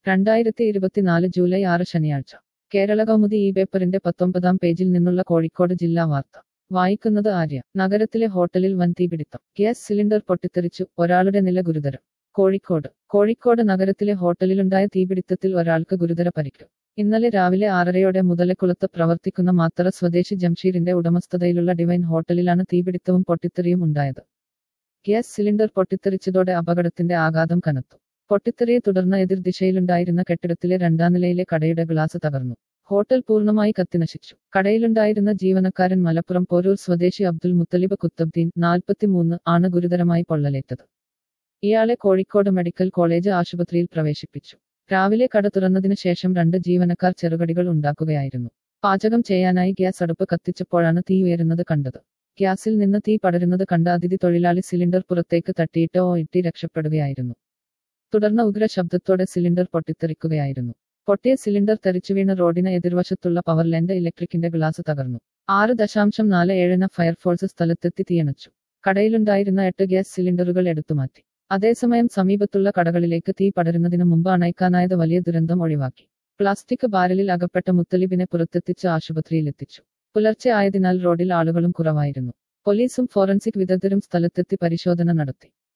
രണ്ടായിരത്തി ഇരുപത്തിനാല് ജൂലൈ ആറ് ശനിയാഴ്ച കേരള കൗമുദി ഈ പേപ്പറിന്റെ പത്തൊമ്പതാം പേജിൽ നിന്നുള്ള കോഴിക്കോട് ജില്ലാ വാർത്ത വായിക്കുന്നത് ആര്യ നഗരത്തിലെ ഹോട്ടലിൽ വൻ തീപിടുത്തം ഗ്യാസ് സിലിണ്ടർ പൊട്ടിത്തെറിച്ചു ഒരാളുടെ നില ഗുരുതരം കോഴിക്കോട് കോഴിക്കോട് നഗരത്തിലെ ഹോട്ടലിലുണ്ടായ തീപിടുത്തത്തിൽ ഒരാൾക്ക് ഗുരുതര പരിക്ക് ഇന്നലെ രാവിലെ ആറരയോടെ മുതലക്കുളത്ത് പ്രവർത്തിക്കുന്ന മാത്തറ സ്വദേശി ജംഷീറിന്റെ ഉടമസ്ഥതയിലുള്ള ഡിവൈൻ ഹോട്ടലിലാണ് തീപിടുത്തവും പൊട്ടിത്തെറിയും ഉണ്ടായത് ഗ്യാസ് സിലിണ്ടർ പൊട്ടിത്തെറിച്ചതോടെ അപകടത്തിന്റെ ആഘാതം കനത്തു പൊട്ടിത്തെറിയെ തുടർന്ന് എതിർദിശയിലുണ്ടായിരുന്ന കെട്ടിടത്തിലെ രണ്ടാം നിലയിലെ കടയുടെ ഗ്ലാസ് തകർന്നു ഹോട്ടൽ പൂർണ്ണമായി കത്തിനശിച്ചു കടയിലുണ്ടായിരുന്ന ജീവനക്കാരൻ മലപ്പുറം പോരൂർ സ്വദേശി അബ്ദുൽ മുത്തലിബ് കുത്തബ്ദീൻ നാൽപ്പത്തിമൂന്ന് ആണ് ഗുരുതരമായി പൊള്ളലേറ്റത് ഇയാളെ കോഴിക്കോട് മെഡിക്കൽ കോളേജ് ആശുപത്രിയിൽ പ്രവേശിപ്പിച്ചു രാവിലെ കട തുറന്നതിനു ശേഷം രണ്ട് ജീവനക്കാർ ചെറുകടികൾ ഉണ്ടാക്കുകയായിരുന്നു പാചകം ചെയ്യാനായി ഗ്യാസ് അടുപ്പ് കത്തിച്ചപ്പോഴാണ് തീ ഉയരുന്നത് കണ്ടത് ഗ്യാസിൽ നിന്ന് തീ പടരുന്നത് കണ്ട അതിഥി തൊഴിലാളി സിലിണ്ടർ പുറത്തേക്ക് തട്ടിയിട്ട് ഓ ഇട്ടി രക്ഷപ്പെടുകയായിരുന്നു തുടർന്ന് ഉഗ്ര ശബ്ദത്തോടെ സിലിണ്ടർ പൊട്ടിത്തെറിക്കുകയായിരുന്നു പൊട്ടിയ സിലിണ്ടർ തെറിച്ചുവീണ റോഡിന് എതിർവശത്തുള്ള പവർ ലാൻഡ് ഇലക്ട്രിക്കിന്റെ ഗ്ലാസ് തകർന്നു ആറ് ദശാംശം നാല് ഏഴിന് ഫയർഫോഴ്സ് സ്ഥലത്തെത്തി തീയണച്ചു കടയിലുണ്ടായിരുന്ന എട്ട് ഗ്യാസ് സിലിണ്ടറുകൾ എടുത്തുമാറ്റി അതേസമയം സമീപത്തുള്ള കടകളിലേക്ക് തീ പടരുന്നതിന് മുമ്പ് അണയ്ക്കാനായത് വലിയ ദുരന്തം ഒഴിവാക്കി പ്ലാസ്റ്റിക് ബാരലിൽ അകപ്പെട്ട മുത്തലിബിനെ പുറത്തെത്തിച്ച് ആശുപത്രിയിലെത്തിച്ചു പുലർച്ചെ ആയതിനാൽ റോഡിൽ ആളുകളും കുറവായിരുന്നു പോലീസും ഫോറൻസിക് വിദഗ്ധരും സ്ഥലത്തെത്തി പരിശോധന നടത്തി